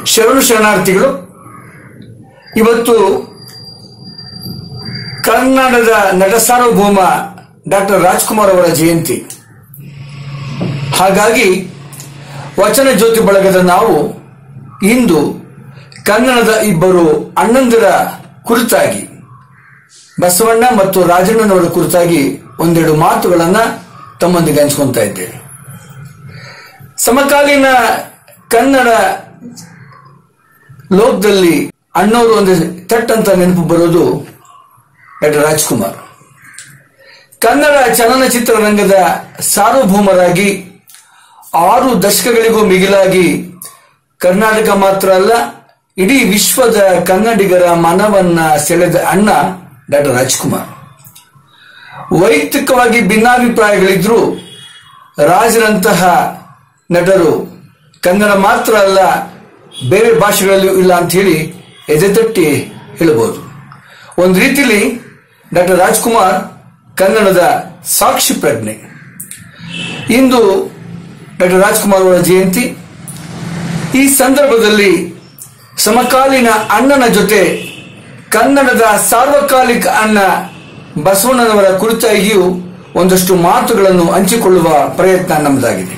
ಶರಣು ಶರಣಾರ್ಥಿಗಳು ಇವತ್ತು ಕನ್ನಡದ ನಟ ಸಾರ್ವಭೌಮ ಡಾಕ್ಟರ್ ರಾಜ್ಕುಮಾರ್ ಅವರ ಜಯಂತಿ ಹಾಗಾಗಿ ವಚನ ಜ್ಯೋತಿ ಬಳಗದ ನಾವು ಇಂದು ಕನ್ನಡದ ಇಬ್ಬರು ಅಣ್ಣಂದಿರ ಕುರಿತಾಗಿ ಬಸವಣ್ಣ ಮತ್ತು ರಾಜಣ್ಣನವರ ಕುರಿತಾಗಿ ಒಂದೆರಡು ಮಾತುಗಳನ್ನ ತಮ್ಮೊಂದಿಗೆ ಹಂಚ್ಕೊಂತಾ ಇದ್ದೇವೆ ಸಮಕಾಲೀನ ಕನ್ನಡ ಲೋಕದಲ್ಲಿ ಅಣ್ಣವರು ಒಂದು ಥಟ್ ಅಂತ ನೆನಪು ಬರೋದು ಡಾಕ್ಟರ್ ರಾಜ್ಕುಮಾರ್ ಕನ್ನಡ ಚಲನಚಿತ್ರ ರಂಗದ ಸಾರ್ವಭೌಮರಾಗಿ ಆರು ದಶಕಗಳಿಗೂ ಮಿಗಿಲಾಗಿ ಕರ್ನಾಟಕ ಮಾತ್ರ ಅಲ್ಲ ಇಡೀ ವಿಶ್ವದ ಕನ್ನಡಿಗರ ಮನವನ್ನ ಸೆಳೆದ ಅಣ್ಣ ಡಾಕ್ಟರ್ ರಾಜ್ಕುಮಾರ್ ವೈಯಕ್ತಿಕವಾಗಿ ಭಿನ್ನಾಭಿಪ್ರಾಯಗಳಿದ್ರೂ ರಾಜರಂತಹ ನಟರು ಕನ್ನಡ ಮಾತ್ರ ಅಲ್ಲ ಬೇರೆ ಭಾಷೆಗಳಲ್ಲೂ ಇಲ್ಲ ಅಂತ ಹೇಳಿ ಎದೆತಟ್ಟಿ ಹೇಳಬಹುದು ಒಂದು ರೀತಿಯಲ್ಲಿ ಡಾಕ್ಟರ್ ರಾಜ್ಕುಮಾರ್ ಕನ್ನಡದ ಸಾಕ್ಷಿ ಪ್ರಜ್ಞೆ ಇಂದು ಡಾಕ್ಟರ್ ರಾಜ್ಕುಮಾರ್ ಅವರ ಜಯಂತಿ ಈ ಸಂದರ್ಭದಲ್ಲಿ ಸಮಕಾಲೀನ ಅಣ್ಣನ ಜೊತೆ ಕನ್ನಡದ ಸಾರ್ವಕಾಲಿಕ ಅಣ್ಣ ಬಸವಣ್ಣನವರ ಕುರಿತಾಗಿಯೂ ಒಂದಷ್ಟು ಮಾತುಗಳನ್ನು ಹಂಚಿಕೊಳ್ಳುವ ಪ್ರಯತ್ನ ನಮ್ಮದಾಗಿದೆ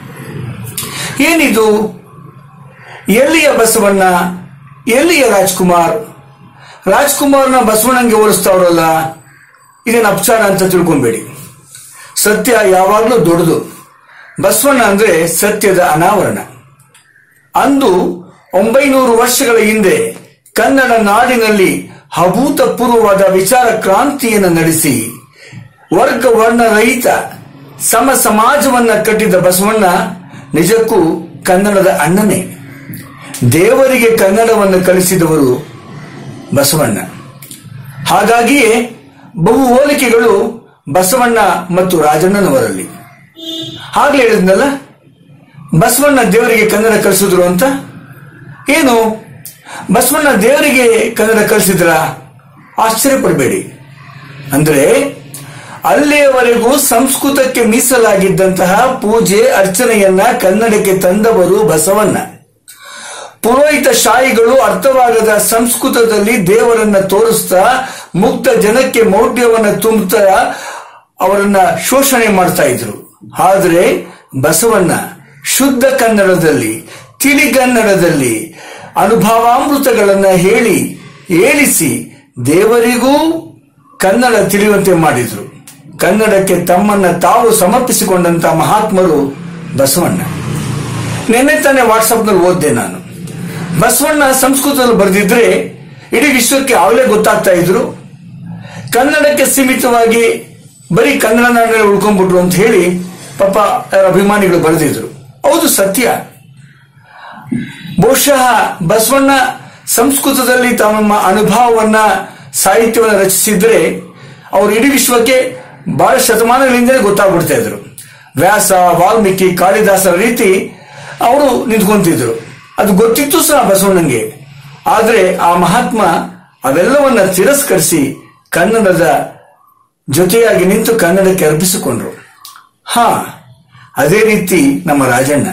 ಏನಿದು ಎಲ್ಲಿಯ ಬಸವಣ್ಣ ಎಲ್ಲಿಯ ರಾಜ್ಕುಮಾರ್ ರಾಜ್ಕುಮಾರ್ನ ಬಸವಣ್ಣಂಗೆ ಹೋಲಿಸ್ತಾವ್ರಲ್ಲ ಇದೇನು ಅಪಚಾರ ಅಂತ ತಿಳ್ಕೊಂಬೇಡಿ ಸತ್ಯ ಯಾವಾಗಲೂ ದೊಡ್ಡದು ಬಸವಣ್ಣ ಅಂದ್ರೆ ಸತ್ಯದ ಅನಾವರಣ ಅಂದು ಒಂಬೈನೂರು ವರ್ಷಗಳ ಹಿಂದೆ ಕನ್ನಡ ನಾಡಿನಲ್ಲಿ ಅಭೂತಪೂರ್ವವಾದ ವಿಚಾರ ಕ್ರಾಂತಿಯನ್ನು ನಡೆಸಿ ವರ್ಗ ವರ್ಣ ರಹಿತ ಸಮ ಸಮಾಜವನ್ನ ಕಟ್ಟಿದ ಬಸವಣ್ಣ ನಿಜಕ್ಕೂ ಕನ್ನಡದ ಅಣ್ಣನೇ ದೇವರಿಗೆ ಕನ್ನಡವನ್ನು ಕಲಿಸಿದವರು ಬಸವಣ್ಣ ಹಾಗಾಗಿಯೇ ಬಹು ಹೋಲಿಕೆಗಳು ಬಸವಣ್ಣ ಮತ್ತು ರಾಜಣ್ಣನವರಲ್ಲಿ ಆಗ್ಲೇ ಹೇಳಿದ್ನಲ್ಲ ಬಸವಣ್ಣ ದೇವರಿಗೆ ಕನ್ನಡ ಕಲಿಸಿದ್ರು ಅಂತ ಏನು ಬಸವಣ್ಣ ದೇವರಿಗೆ ಕನ್ನಡ ಕಲಿಸಿದ್ರ ಆಶ್ಚರ್ಯ ಪಡಬೇಡಿ ಅಂದ್ರೆ ಅಲ್ಲಿಯವರೆಗೂ ಸಂಸ್ಕೃತಕ್ಕೆ ಮೀಸಲಾಗಿದ್ದಂತಹ ಪೂಜೆ ಅರ್ಚನೆಯನ್ನ ಕನ್ನಡಕ್ಕೆ ತಂದವರು ಬಸವಣ್ಣ ಪುರೋಹಿತ ಶಾಹಿಗಳು ಅರ್ಥವಾಗದ ಸಂಸ್ಕೃತದಲ್ಲಿ ದೇವರನ್ನ ತೋರಿಸ್ತಾ ಮುಕ್ತ ಜನಕ್ಕೆ ಮೌಢ್ಯವನ್ನ ತುಂಬುತ್ತಾ ಅವರನ್ನ ಶೋಷಣೆ ಮಾಡ್ತಾ ಇದ್ರು ಆದ್ರೆ ಬಸವಣ್ಣ ಶುದ್ಧ ಕನ್ನಡದಲ್ಲಿ ತಿಳಿಗನ್ನಡದಲ್ಲಿ ಅನುಭವಾಮೃತಗಳನ್ನ ಹೇಳಿ ಹೇಳಿಸಿ ದೇವರಿಗೂ ಕನ್ನಡ ತಿಳಿಯುವಂತೆ ಮಾಡಿದ್ರು ಕನ್ನಡಕ್ಕೆ ತಮ್ಮನ್ನ ತಾವು ಸಮರ್ಪಿಸಿಕೊಂಡಂತ ಮಹಾತ್ಮರು ಬಸವಣ್ಣ ನಿನ್ನೆ ತಾನೇ ವಾಟ್ಸಪ್ನಲ್ಲಿ ಓದ್ದೆ ನಾನು ಬಸವಣ್ಣ ಸಂಸ್ಕೃತದಲ್ಲಿ ಬರೆದಿದ್ರೆ ಇಡೀ ವಿಶ್ವಕ್ಕೆ ಅವಲೇ ಗೊತ್ತಾಗ್ತಾ ಇದ್ರು ಕನ್ನಡಕ್ಕೆ ಸೀಮಿತವಾಗಿ ಬರೀ ಕನ್ನಡ ನಾಡಿನಲ್ಲಿ ಉಳ್ಕೊಂಡ್ಬಿಟ್ರು ಅಂತ ಹೇಳಿ ಪಾಪ ಅಭಿಮಾನಿಗಳು ಬರೆದಿದ್ರು ಹೌದು ಸತ್ಯ ಬಹುಶಃ ಬಸವಣ್ಣ ಸಂಸ್ಕೃತದಲ್ಲಿ ತಮ್ಮ ಅನುಭವವನ್ನ ಸಾಹಿತ್ಯವನ್ನ ರಚಿಸಿದ್ರೆ ಅವರು ಇಡೀ ವಿಶ್ವಕ್ಕೆ ಬಹಳ ಶತಮಾನಗಳಿಂದಲೇ ಗೊತ್ತಾಗ್ಬಿಡ್ತಾ ಇದ್ರು ವ್ಯಾಸ ವಾಲ್ಮೀಕಿ ಕಾಳಿದಾಸರ ರೀತಿ ಅವರು ನಿಂತ್ಕೊಂತಿದ್ರು ಅದು ಗೊತ್ತಿತ್ತು ಸಹ ಬಸವಣ್ಣಂಗೆ ಆದ್ರೆ ಆ ಮಹಾತ್ಮ ಅವೆಲ್ಲವನ್ನ ತಿರಸ್ಕರಿಸಿ ಕನ್ನಡದ ಜೊತೆಯಾಗಿ ನಿಂತು ಕನ್ನಡಕ್ಕೆ ಅರ್ಪಿಸಿಕೊಂಡ್ರು ಹಾ ಅದೇ ರೀತಿ ನಮ್ಮ ರಾಜಣ್ಣ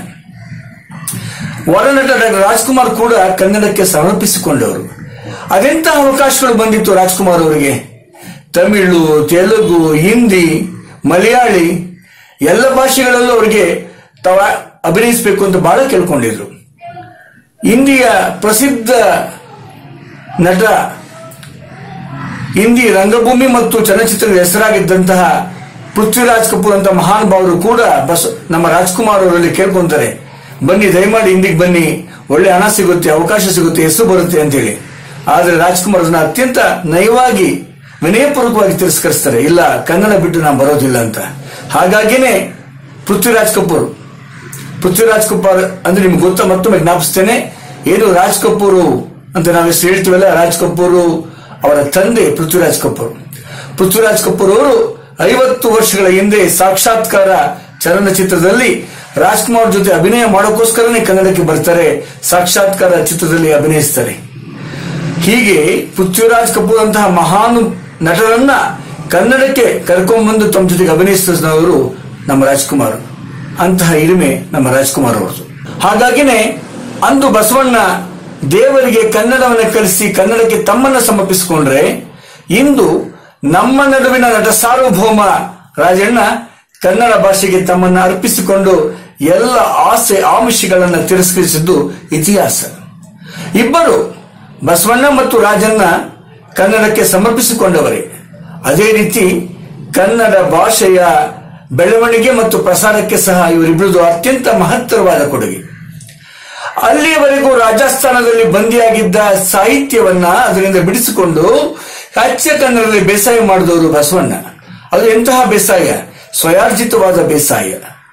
ವರನಟ ಡಾಕ್ಟರ್ ರಾಜ್ಕುಮಾರ್ ಕೂಡ ಕನ್ನಡಕ್ಕೆ ಸಮರ್ಪಿಸಿಕೊಂಡವರು ಅದೆಂತ ಅವಕಾಶಗಳು ಬಂದಿತ್ತು ರಾಜ್ಕುಮಾರ್ ಅವರಿಗೆ ತಮಿಳು ತೆಲುಗು ಹಿಂದಿ ಮಲಯಾಳಿ ಎಲ್ಲ ಭಾಷೆಗಳಲ್ಲೂ ಅವರಿಗೆ ತಾವ ಅಭಿನಯಿಸಬೇಕು ಅಂತ ಬಹಳ ಕೇಳ್ಕೊಂಡಿದ್ರು ಹಿಂದಿಯ ಪ್ರಸಿದ್ಧ ನಟ ಹಿಂದಿ ರಂಗಭೂಮಿ ಮತ್ತು ಚಲನಚಿತ್ರದ ಹೆಸರಾಗಿದ್ದಂತಹ ಪೃಥ್ವಿರಾಜ್ ಕಪೂರ್ ಅಂತ ಮಹಾನ್ ಭಾವರು ಕೂಡ ಬಸ್ ನಮ್ಮ ರಾಜ್ಕುಮಾರ್ ಅವರಲ್ಲಿ ಕೇಳ್ಕೊಂತಾರೆ ಬನ್ನಿ ದಯಮಾಡಿ ಹಿಂದಿಗೆ ಬನ್ನಿ ಒಳ್ಳೆ ಹಣ ಸಿಗುತ್ತೆ ಅವಕಾಶ ಸಿಗುತ್ತೆ ಹೆಸರು ಬರುತ್ತೆ ಅಂತೇಳಿ ಆದ್ರೆ ರಾಜ್ಕುಮಾರ್ ಅದನ್ನ ಅತ್ಯಂತ ನಯವಾಗಿ ವಿನಯಪೂರ್ವಕವಾಗಿ ತಿರಸ್ಕರಿಸ್ತಾರೆ ಇಲ್ಲ ಕನ್ನಡ ಬಿಟ್ಟು ನಾನು ಬರೋದಿಲ್ಲ ಅಂತ ಹಾಗಾಗಿನೇ ಪೃಥ್ವಿರಾಜ್ ಕಪೂರ್ ಪೃಥ್ವಿರಾಜ್ ಕಪೂರ್ ಅಂದ್ರೆ ನಿಮ್ಗೆ ಗೊತ್ತಾ ಮತ್ತೊಮ್ಮೆ ಜ್ಞಾಪಿಸ್ತೇನೆ ಏನು ರಾಜ್ ಕಪೂರ್ ಅಂತ ನಾವು ಎಷ್ಟು ಹೇಳ್ತೀವಲ್ಲ ರಾಜ್ ಕಪೂರ್ ಅವರ ತಂದೆ ಪೃಥ್ವಿರಾಜ್ ಕಪೂರ್ ಪೃಥ್ವಿರಾಜ್ ಕಪೂರ್ ಅವರು ಐವತ್ತು ವರ್ಷಗಳ ಹಿಂದೆ ಸಾಕ್ಷಾತ್ಕಾರ ಚಲನಚಿತ್ರದಲ್ಲಿ ರಾಜ್ಕುಮಾರ್ ಜೊತೆ ಅಭಿನಯ ಮಾಡೋಕ್ಕೋಸ್ಕರನೇ ಕನ್ನಡಕ್ಕೆ ಬರ್ತಾರೆ ಸಾಕ್ಷಾತ್ಕಾರ ಚಿತ್ರದಲ್ಲಿ ಅಭಿನಯಿಸ್ತಾರೆ ಹೀಗೆ ಪೃಥ್ವಿರಾಜ್ ಕಪೂರ್ ಅಂತಹ ಮಹಾನ್ ನಟರನ್ನ ಕನ್ನಡಕ್ಕೆ ಕರ್ಕೊಂಡ್ಬಂದು ತಮ್ಮ ಜೊತೆಗೆ ಅಭಿನಯಿಸಿದವರು ನಮ್ಮ ರಾಜ್ಕುಮಾರ್ ಅಂತಹ ಹಿರಿಮೆ ನಮ್ಮ ರಾಜ್ಕುಮಾರ್ ಅವರದು ಹಾಗಾಗಿನೇ ಅಂದು ಬಸವಣ್ಣ ದೇವರಿಗೆ ಕನ್ನಡವನ್ನು ಕಲಿಸಿ ಕನ್ನಡಕ್ಕೆ ತಮ್ಮನ್ನು ಸಮರ್ಪಿಸಿಕೊಂಡ್ರೆ ಇಂದು ನಮ್ಮ ನಡುವಿನ ನಟ ಸಾರ್ವಭೌಮ ರಾಜಣ್ಣ ಕನ್ನಡ ಭಾಷೆಗೆ ತಮ್ಮನ್ನು ಅರ್ಪಿಸಿಕೊಂಡು ಎಲ್ಲ ಆಸೆ ಆಮಿಷಗಳನ್ನು ತಿರಸ್ಕರಿಸಿದ್ದು ಇತಿಹಾಸ ಇಬ್ಬರು ಬಸವಣ್ಣ ಮತ್ತು ರಾಜಣ್ಣ ಕನ್ನಡಕ್ಕೆ ಸಮರ್ಪಿಸಿಕೊಂಡವರೇ ಅದೇ ರೀತಿ ಕನ್ನಡ ಭಾಷೆಯ ಬೆಳವಣಿಗೆ ಮತ್ತು ಪ್ರಸಾರಕ್ಕೆ ಸಹ ಇವರಿಬ್ಬರದು ಅತ್ಯಂತ ಮಹತ್ತರವಾದ ಕೊಡುಗೆ ಅಲ್ಲಿಯವರೆಗೂ ರಾಜಸ್ಥಾನದಲ್ಲಿ ಬಂದಿಯಾಗಿದ್ದ ಸಾಹಿತ್ಯವನ್ನ ಅದರಿಂದ ಬಿಡಿಸಿಕೊಂಡು ಅಚ್ಚ ಕನ್ನಡದಲ್ಲಿ ಬೇಸಾಯ ಮಾಡಿದವರು ಬಸವಣ್ಣ ಅದು ಎಂತಹ ಬೇಸಾಯ ಸ್ವಯಾರ್ಜಿತವಾದ ಬೇಸಾಯ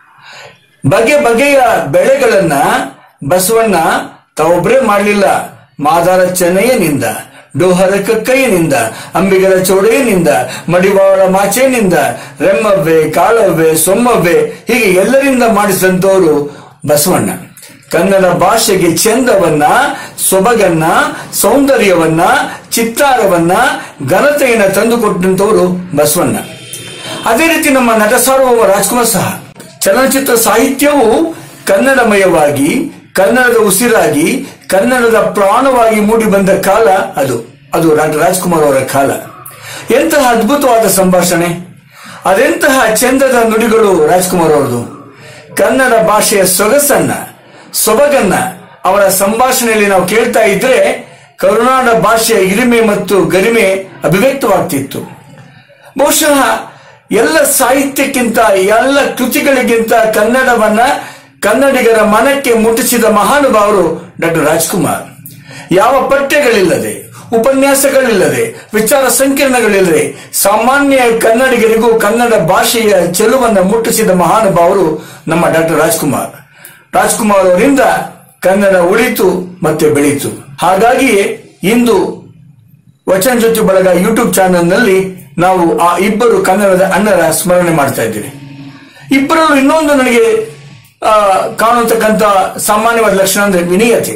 ಬಗೆ ಬಗೆಯ ಬೆಳೆಗಳನ್ನ ಬಸವಣ್ಣ ತಾವೊಬ್ಬರೇ ಮಾಡಲಿಲ್ಲ ಮಾದಾರ ಚೆನ್ನಯ್ಯನಿಂದ ಡೋಹರ ಕಕ್ಕಯ್ಯನಿಂದ ಅಂಬಿಗರ ಚೌಡಯ್ಯನಿಂದ ಮಡಿವಾಳ ಮಾಚೇನಿಂದ ರೆಮ್ಮವ್ವೆ ಕಾಳವ್ವೆ ಸೊಮ್ಮವ್ವೆ ಹೀಗೆ ಎಲ್ಲರಿಂದ ಮಾಡಿಸಿದಂತವರು ಬಸವಣ್ಣ ಕನ್ನಡ ಭಾಷೆಗೆ ಚಂದವನ್ನ ಸೊಬಗನ್ನ ಸೌಂದರ್ಯವನ್ನ ಚಿತ್ತಾರವನ್ನ ಘನತೆಯನ್ನ ತಂದುಕೊಟ್ಟಂತವರು ಬಸವಣ್ಣ ಅದೇ ರೀತಿ ನಮ್ಮ ನಟ ಸಾರ್ವಭೌಮ ರಾಜ್ಕುಮಾರ್ ಸಹ ಚಲನಚಿತ್ರ ಸಾಹಿತ್ಯವು ಕನ್ನಡಮಯವಾಗಿ ಕನ್ನಡದ ಉಸಿರಾಗಿ ಕನ್ನಡದ ಪ್ರಾಣವಾಗಿ ಮೂಡಿ ಬಂದ ಕಾಲ ಅದು ಅದು ಡಾಕ್ಟರ್ ರಾಜ್ಕುಮಾರ್ ಅವರ ಕಾಲ ಎಂತಹ ಅದ್ಭುತವಾದ ಸಂಭಾಷಣೆ ಅದೆಂತಹ ಚಂದದ ನುಡಿಗಳು ರಾಜ್ಕುಮಾರ್ ಅವರದು ಕನ್ನಡ ಭಾಷೆಯ ಸೊಗಸನ್ನ ಸೊಬಗನ್ನ ಅವರ ಸಂಭಾಷಣೆಯಲ್ಲಿ ನಾವು ಕೇಳ್ತಾ ಇದ್ರೆ ಕರುನಾಡ ಭಾಷೆಯ ಹಿರಿಮೆ ಮತ್ತು ಗರಿಮೆ ಅಭಿವ್ಯಕ್ತವಾಗ್ತಿತ್ತು ಬಹುಶಃ ಎಲ್ಲ ಸಾಹಿತ್ಯಕ್ಕಿಂತ ಎಲ್ಲ ಕೃತಿಗಳಿಗಿಂತ ಕನ್ನಡವನ್ನ ಕನ್ನಡಿಗರ ಮನಕ್ಕೆ ಮುಟ್ಟಿಸಿದ ಮಹಾನುಭಾವರು ಡಾಕ್ಟರ್ ರಾಜ್ಕುಮಾರ್ ಯಾವ ಪಠ್ಯಗಳಿಲ್ಲದೆ ಉಪನ್ಯಾಸಗಳಿಲ್ಲದೆ ವಿಚಾರ ಸಂಕಿರಣಗಳಿಲ್ಲದೆ ಸಾಮಾನ್ಯ ಕನ್ನಡಿಗರಿಗೂ ಕನ್ನಡ ಭಾಷೆಯ ಚೆಲುವನ್ನು ಮುಟ್ಟಿಸಿದ ಮಹಾನುಭಾವರು ನಮ್ಮ ಡಾಕ್ಟರ್ ರಾಜ್ಕುಮಾರ್ ರಾಜ್ಕುಮಾರ್ ಅವರಿಂದ ಕನ್ನಡ ಉಳಿತು ಮತ್ತೆ ಬೆಳೀತು ಹಾಗಾಗಿಯೇ ಇಂದು ವಚನ ಜ್ಯೋತಿ ಬಳಗ ಯೂಟ್ಯೂಬ್ ಚಾನೆಲ್ನಲ್ಲಿ ನಾವು ಆ ಇಬ್ಬರು ಕನ್ನಡದ ಅಣ್ಣರ ಸ್ಮರಣೆ ಮಾಡ್ತಾ ಇದ್ದೀವಿ ಇಬ್ಬರಲ್ಲೂ ಇನ್ನೊಂದು ನನಗೆ ಆ, ಕಾಣತಕ್ಕಂತ ಸಾಮಾನ್ಯವಾದ ಲಕ್ಷಣ ಅಂದ್ರೆ ವಿನಯತೆ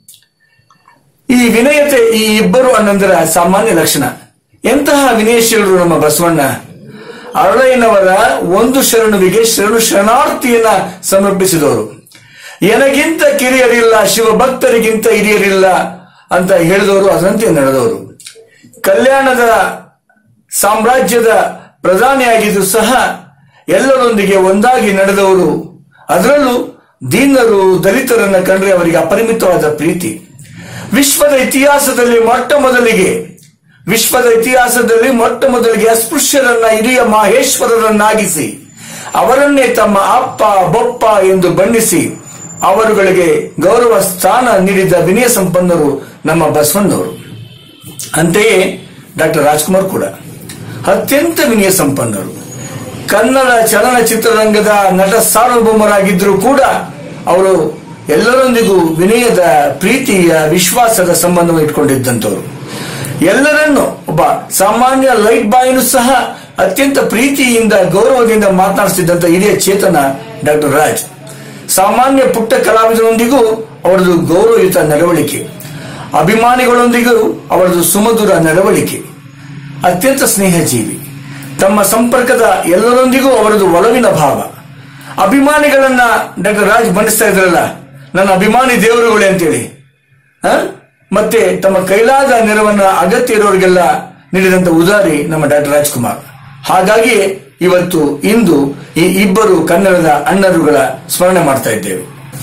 ಈ ವಿನಯತೆ ಈ ಇಬ್ಬರು ಅಣ್ಣಂದರ ಸಾಮಾನ್ಯ ಲಕ್ಷಣ ಎಂತಹ ವಿನಯಶೀಲರು ನಮ್ಮ ಬಸವಣ್ಣ ಅರಳಯ್ಯನವರ ಒಂದು ಶರಣುವಿಗೆ ಶರಣು ಶರಣಾರ್ಥಿಯನ್ನ ಸಮರ್ಪಿಸಿದವರು ಎನಗಿಂತ ಕಿರಿಯರಿಲ್ಲ ಶಿವಭಕ್ತರಿಗಿಂತ ಹಿರಿಯರಿಲ್ಲ ಅಂತ ಹೇಳಿದವರು ಅದರಂತೆ ನಡೆದವರು ಕಲ್ಯಾಣದ ಸಾಮ್ರಾಜ್ಯದ ಪ್ರಧಾನಿಯಾಗಿದ್ದು ಸಹ ಎಲ್ಲರೊಂದಿಗೆ ಒಂದಾಗಿ ನಡೆದವರು ಅದರಲ್ಲೂ ದೀನರು ದಲಿತರನ್ನ ಕಂಡ್ರೆ ಅವರಿಗೆ ಅಪರಿಮಿತವಾದ ಪ್ರೀತಿ ವಿಶ್ವದ ಇತಿಹಾಸದಲ್ಲಿ ಮೊಟ್ಟ ಮೊದಲಿಗೆ ವಿಶ್ವದ ಇತಿಹಾಸದಲ್ಲಿ ಮೊಟ್ಟ ಮೊದಲಿಗೆ ಅಸ್ಪೃಶ್ಯರನ್ನ ಹಿರಿಯ ಮಾಹೇಶ್ವರರನ್ನಾಗಿಸಿ ಅವರನ್ನೇ ತಮ್ಮ ಅಪ್ಪ ಬೊಪ್ಪ ಎಂದು ಬಣ್ಣಿಸಿ ಅವರುಗಳಿಗೆ ಗೌರವ ಸ್ಥಾನ ನೀಡಿದ ವಿನಯ ಸಂಪನ್ನರು ನಮ್ಮ ಬಸವಣ್ಣವರು ಅಂತೆಯೇ ಡಾಕ್ಟರ್ ರಾಜ್ಕುಮಾರ್ ಕೂಡ ಅತ್ಯಂತ ವಿನಯ ಸಂಪನ್ನರು ಕನ್ನಡ ಚಲನಚಿತ್ರರಂಗದ ನಟ ಸಾರ್ವಭೌಮರಾಗಿದ್ದರೂ ಕೂಡ ಅವರು ಎಲ್ಲರೊಂದಿಗೂ ವಿನಯದ ಪ್ರೀತಿಯ ವಿಶ್ವಾಸದ ಸಂಬಂಧವನ್ನು ಇಟ್ಕೊಂಡಿದ್ದಂಥವ್ರು ಎಲ್ಲರನ್ನು ಒಬ್ಬ ಸಾಮಾನ್ಯ ಲೈಟ್ ಬಾಯ್ನು ಸಹ ಅತ್ಯಂತ ಪ್ರೀತಿಯಿಂದ ಗೌರವದಿಂದ ಮಾತನಾಡಿಸಿದ್ದಂತ ಹಿರಿಯ ಚೇತನ ಡಾಕ್ಟರ್ ರಾಜ್ ಸಾಮಾನ್ಯ ಪುಟ್ಟ ಕಲಾವಿದರೊಂದಿಗೂ ಅವರದು ಗೌರವಯುತ ನಡವಳಿಕೆ ಅಭಿಮಾನಿಗಳೊಂದಿಗೂ ಅವರದು ಸುಮಧುರ ನಡವಳಿಕೆ ಅತ್ಯಂತ ಸ್ನೇಹಜೀವಿ ತಮ್ಮ ಸಂಪರ್ಕದ ಎಲ್ಲರೊಂದಿಗೂ ಅವರದು ಒಲವಿನ ಭಾವ ಅಭಿಮಾನಿಗಳನ್ನ ಡಾಕ್ಟರ್ ರಾಜ್ ಬಣ್ಣಿಸ್ತಾ ಇದ್ರಲ್ಲ ನನ್ನ ಅಭಿಮಾನಿ ದೇವರುಗಳೇ ಅಂತೇಳಿ ಆ? ಮತ್ತೆ ತಮ್ಮ ಕೈಲಾದ ನೆರವನ್ನ ಅಗತ್ಯ ಇರೋರಿಗೆಲ್ಲ ನೀಡಿದಂತ ಉದಾರಿ ನಮ್ಮ ಡಾಕ್ಟರ್ ರಾಜ್ಕುಮಾರ್ ಹಾಗಾಗಿ ಇವತ್ತು ಇಂದು ಈ ಇಬ್ಬರು ಕನ್ನಡದ ಅಣ್ಣರುಗಳ ಸ್ಮರಣೆ ಮಾಡ್ತಾ ಇದ್ದೇವೆ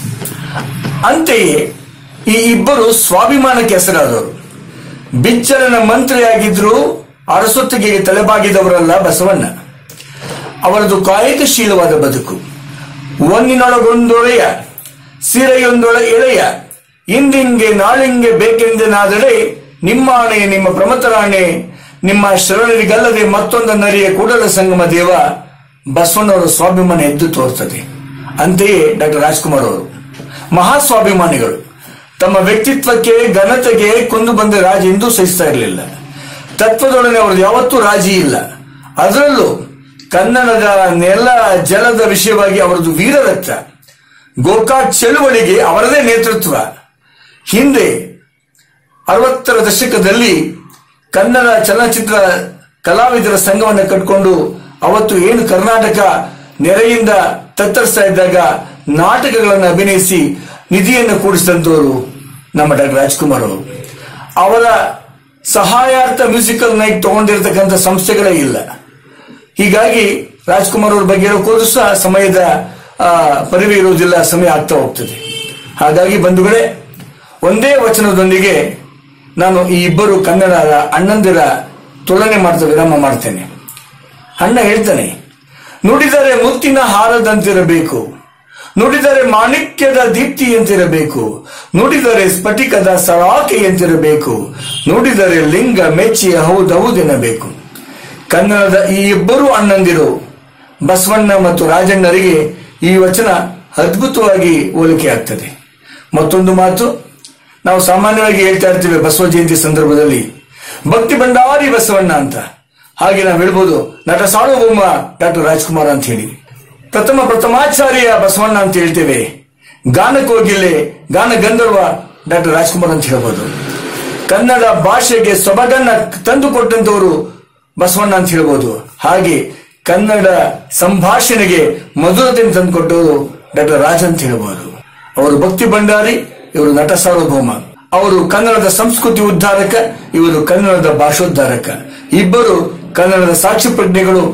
ಅಂತೆಯೇ ಈ ಇಬ್ಬರು ಸ್ವಾಭಿಮಾನಕ್ಕೆ ಹೆಸರಾದವರು ಬಿಚ್ಚಲನ ಮಂತ್ರಿಯಾಗಿದ್ರು ಅರಸೊತ್ತಿಗೆ ತಲೆಬಾಗಿದವರಲ್ಲ ಬಸವಣ್ಣ ಅವರದು ಕಾಯಕಶೀಲವಾದ ಬದುಕು ಒಂದಿನೊಳಗೊಂದೊಳೆಯ ಸೀರೆಯೊಂದೊಳ ಎಳೆಯ ಇಂದಿಂಗೆ ನಾಳಿಂಗೆ ಬೇಕೆಂದೆನಾದಡೆ ನಿಮ್ಮಾಣೆ ನಿಮ್ಮ ಪ್ರಮತರಾಣೆ ನಿಮ್ಮ ಶರಣರಿಗಲ್ಲದೆ ಮತ್ತೊಂದು ನರಿಯ ಕೂಡಲ ಸಂಗಮ ದೇವ ಬಸವಣ್ಣವರ ಸ್ವಾಭಿಮಾನ ಎದ್ದು ತೋರ್ತದೆ ಅಂತೆಯೇ ಡಾಕ್ಟರ್ ರಾಜ್ಕುಮಾರ್ ಅವರು ಮಹಾ ಸ್ವಾಭಿಮಾನಿಗಳು ತಮ್ಮ ವ್ಯಕ್ತಿತ್ವಕ್ಕೆ ಘನತೆಗೆ ಕುಂದು ಬಂದ ರಾಜ ಎಂದೂ ಸಹಿಸ್ತಾ ಇರಲಿಲ್ಲ ತತ್ವದೊಡನೆ ಅವ್ರದ್ದು ಯಾವತ್ತೂ ರಾಜಿ ಇಲ್ಲ ಅದರಲ್ಲೂ ಕನ್ನಡದ ನೆಲ ಜಲದ ವಿಷಯವಾಗಿ ಅವರದ್ದು ವೀರರಕ್ತ ಗೋಕಾಕ್ ಚಳುವಳಿಗೆ ಅವರದೇ ನೇತೃತ್ವ ಹಿಂದೆ ಅರವತ್ತರ ದಶಕದಲ್ಲಿ ಕನ್ನಡ ಚಲನಚಿತ್ರ ಕಲಾವಿದರ ಸಂಘವನ್ನು ಕಟ್ಕೊಂಡು ಅವತ್ತು ಏನು ಕರ್ನಾಟಕ ನೆರೆಯಿಂದ ತತ್ತರಿಸ್ತಾ ಇದ್ದಾಗ ನಾಟಕಗಳನ್ನು ಅಭಿನಯಿಸಿ ನಿಧಿಯನ್ನು ಕೂಡಿಸಿದಂತವರು ನಮ್ಮ ಡಾಕ್ಟರ್ ರಾಜ್ಕುಮಾರ್ ಅವರು ಅವರ ಸಹಾಯಾರ್ಥ ಮ್ಯೂಸಿಕಲ್ ನೈಟ್ ತಗೊಂಡಿರ್ತಕ್ಕಂಥ ಸಂಸ್ಥೆಗಳೇ ಇಲ್ಲ ಹೀಗಾಗಿ ರಾಜ್ಕುಮಾರ್ ಅವ್ರ ಬಗ್ಗೆ ಹೇಳೋಕೋದ್ರು ಸಹ ಸಮಯದ ಆ, ಪರಿವೆ ಇರುವುದಿಲ್ಲ ಸಮಯ ಆಗ್ತಾ ಹೋಗ್ತದೆ ಹಾಗಾಗಿ ಬಂಧುಗಳೇ ಒಂದೇ ವಚನದೊಂದಿಗೆ ನಾನು ಈ ಇಬ್ಬರು ಕನ್ನಡದ ಅಣ್ಣಂದಿರ ತುಲನೆ ಮಾಡ್ತಾ ವಿರಾಮ ಮಾಡ್ತೇನೆ ಅಣ್ಣ ಹೇಳ್ತಾನೆ ನುಡಿದರೆ ಮುತ್ತಿನ ಹಾರದಂತಿರಬೇಕು ನುಡಿದರೆ ಮಾಣಿಕ್ಯದ ದೀಪ್ತಿಯಂತಿರಬೇಕು ನುಡಿದರೆ ಸ್ಫಟಿಕದ ಸಲಾಕೆಯಂತಿರಬೇಕು ನುಡಿದರೆ ಲಿಂಗ ಮೆಚ್ಚಿಯ ಹೌದೌದೆನ್ನಬೇಕು ಕನ್ನಡದ ಈ ಇಬ್ಬರು ಅಣ್ಣಂದಿರು ಬಸವಣ್ಣ ಮತ್ತು ರಾಜಣ್ಣರಿಗೆ ಈ ವಚನ ಅದ್ಭುತವಾಗಿ ಹೋಲಿಕೆ ಆಗ್ತದೆ ಮತ್ತೊಂದು ಮಾತು ನಾವು ಸಾಮಾನ್ಯವಾಗಿ ಹೇಳ್ತಾ ಇರ್ತೀವಿ ಬಸವ ಜಯಂತಿ ಸಂದರ್ಭದಲ್ಲಿ ಭಕ್ತಿ ಭಂಡಾರಿ ಬಸವಣ್ಣ ಅಂತ ಹಾಗೆ ನಾವು ಹೇಳ್ಬೋದು ನಟ ಸಾರ್ವಭೌಮ ಡಾಕ್ಟರ್ ರಾಜ್ಕುಮಾರ್ ಅಂತ ಹೇಳಿ ಪ್ರಥಮ ಪ್ರಥಮಾಚಾರ್ಯ ಬಸವಣ್ಣ ಅಂತ ಹೇಳ್ತೇವೆ ಗಾನ ಕೋಗಿಲೆ ಗಾನ ಗಂಧರ್ವ ಡಾಕ್ಟರ್ ರಾಜ್ಕುಮಾರ್ ಅಂತ ಹೇಳ್ಬೋದು ಕನ್ನಡ ಭಾಷೆಗೆ ಸೊಬಗನ್ನ ತಂದುಕೊಟ್ಟಂತವರು ಬಸವಣ್ಣ ಅಂತ ಹೇಳ್ಬೋದು ಹಾಗೆ ಕನ್ನಡ ಸಂಭಾಷಣೆಗೆ ಮಧುರತೆಯನ್ನು ತಂದುಕೊಟ್ಟವರು ಡಾಕ್ಟರ್ ರಾಜ್ ಅಂತ ಹೇಳ್ಬೋದು ಅವರು ಭಕ್ತಿ ಭಂಡಾರಿ ಇವರು ನಟ ಸಾರ್ವಭೌಮ ಅವರು ಕನ್ನಡದ ಸಂಸ್ಕೃತಿ ಉದ್ಧಾರಕ ಇವರು ಕನ್ನಡದ ಭಾಷೋದ್ಧಾರಕ ಇಬ್ಬರು ಕನ್ನಡದ ಸಾಕ್ಷಿ ಪ್ರಜ್ಞೆಗಳು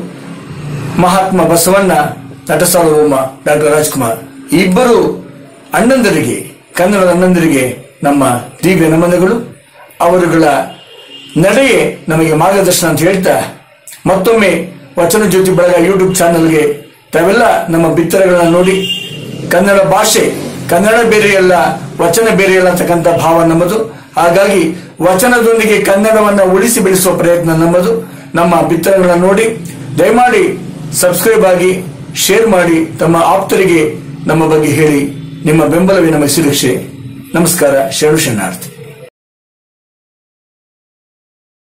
ಮಹಾತ್ಮ ಬಸವಣ್ಣ ನಟ ಸಾರ್ವಭೌಮ ಡಾಕ್ಟರ್ ರಾಜ್ಕುಮಾರ್ ಈ ಇಬ್ಬರು ಅಣ್ಣಂದರಿಗೆ ಕನ್ನಡದ ಅಣ್ಣಂದರಿಗೆ ನಮ್ಮ ದಿವ್ಯ ನಮನಗಳು ಅವರುಗಳ ನಡೆಯೇ ನಮಗೆ ಮಾರ್ಗದರ್ಶನ ಅಂತ ಹೇಳ್ತಾ ಮತ್ತೊಮ್ಮೆ ವಚನ ಜ್ಯೋತಿ ಬಳಗ ಯೂಟ್ಯೂಬ್ ಚಾನೆಲ್ಗೆ ತಾವೆಲ್ಲ ನಮ್ಮ ಬಿತ್ತರಗಳನ್ನ ನೋಡಿ ಕನ್ನಡ ಭಾಷೆ ಕನ್ನಡ ಬೇರೆಯಲ್ಲ ವಚನ ಬೇರೆಯಲ್ಲ ಅಂತಕ್ಕಂಥ ಭಾವ ನಮ್ಮದು ಹಾಗಾಗಿ ವಚನದೊಂದಿಗೆ ಕನ್ನಡವನ್ನ ಉಳಿಸಿ ಬೆಳೆಸುವ ಪ್ರಯತ್ನ ನಮ್ಮದು ನಮ್ಮ ಬಿತ್ತರಗಳನ್ನ ನೋಡಿ ದಯಮಾಡಿ ಸಬ್ಸ್ಕ್ರೈಬ್ ಆಗಿ ಶೇರ್ ಮಾಡಿ ತಮ್ಮ ಆಪ್ತರಿಗೆ ನಮ್ಮ ಬಗ್ಗೆ ಹೇಳಿ ನಿಮ್ಮ ಬೆಂಬಲವೇ ನಮಗೆ ಸುರಕ್ಷೆ ನಮಸ್ಕಾರ ಶರಣು ಶರಣಾರ್ಥಿ